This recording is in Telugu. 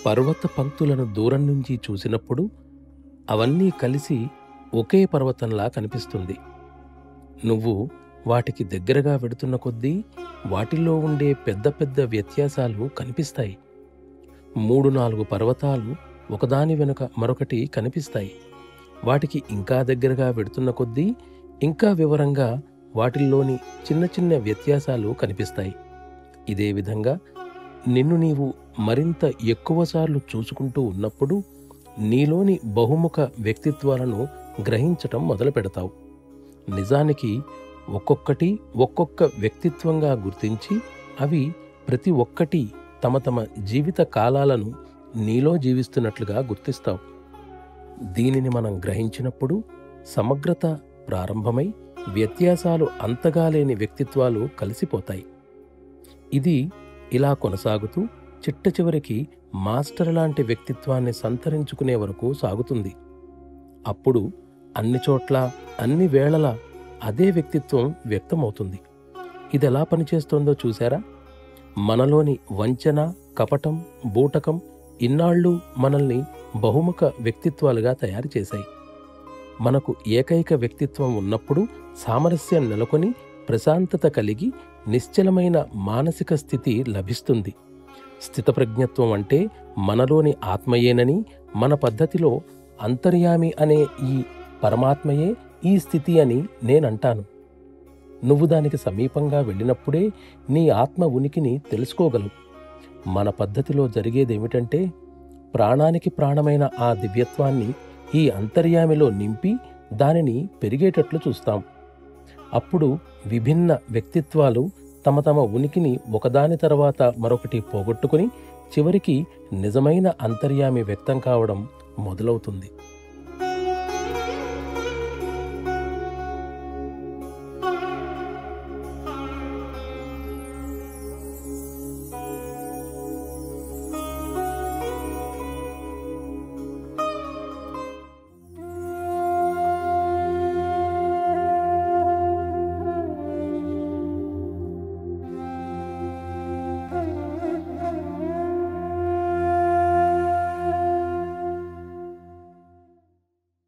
పర్వత పంక్తులను దూరం నుంచి చూసినప్పుడు అవన్నీ కలిసి ఒకే పర్వతంలా కనిపిస్తుంది నువ్వు వాటికి దగ్గరగా వెడుతున్న కొద్దీ వాటిల్లో ఉండే పెద్ద పెద్ద వ్యత్యాసాలు కనిపిస్తాయి మూడు నాలుగు పర్వతాలు ఒకదాని వెనుక మరొకటి కనిపిస్తాయి వాటికి ఇంకా దగ్గరగా వెడుతున్న కొద్దీ ఇంకా వివరంగా వాటిల్లోని చిన్న చిన్న వ్యత్యాసాలు కనిపిస్తాయి ఇదే విధంగా నిన్ను నీవు మరింత ఎక్కువసార్లు చూసుకుంటూ ఉన్నప్పుడు నీలోని బహుముఖ వ్యక్తిత్వాలను గ్రహించటం మొదలు పెడతావు నిజానికి ఒక్కొక్కటి ఒక్కొక్క వ్యక్తిత్వంగా గుర్తించి అవి ప్రతి ఒక్కటి తమ తమ జీవిత కాలాలను నీలో జీవిస్తున్నట్లుగా గుర్తిస్తావు దీనిని మనం గ్రహించినప్పుడు సమగ్రత ప్రారంభమై వ్యత్యాసాలు అంతగా లేని వ్యక్తిత్వాలు కలిసిపోతాయి ఇది ఇలా కొనసాగుతూ చిట్ట చివరికి మాస్టర్ లాంటి వ్యక్తిత్వాన్ని సంతరించుకునే వరకు సాగుతుంది అప్పుడు అన్ని చోట్ల అన్ని వేళలా అదే వ్యక్తిత్వం వ్యక్తమవుతుంది ఇది ఎలా పనిచేస్తోందో చూసారా మనలోని వంచన కపటం బూటకం ఇన్నాళ్ళు మనల్ని బహుముఖ వ్యక్తిత్వాలుగా తయారు చేశాయి మనకు ఏకైక వ్యక్తిత్వం ఉన్నప్పుడు సామరస్యం నెలకొని ప్రశాంతత కలిగి నిశ్చలమైన మానసిక స్థితి లభిస్తుంది స్థితప్రజ్ఞత్వం అంటే మనలోని ఆత్మయేనని మన పద్ధతిలో అంతర్యామి అనే ఈ పరమాత్మయే ఈ స్థితి అని నేనంటాను నువ్వు దానికి సమీపంగా వెళ్ళినప్పుడే నీ ఆత్మ ఉనికిని తెలుసుకోగలవు మన పద్ధతిలో జరిగేదేమిటంటే ప్రాణానికి ప్రాణమైన ఆ దివ్యత్వాన్ని ఈ అంతర్యామిలో నింపి దానిని పెరిగేటట్లు చూస్తాం అప్పుడు విభిన్న వ్యక్తిత్వాలు తమ తమ ఉనికిని ఒకదాని తర్వాత మరొకటి పోగొట్టుకుని చివరికి నిజమైన అంతర్యామి వ్యక్తం కావడం మొదలవుతుంది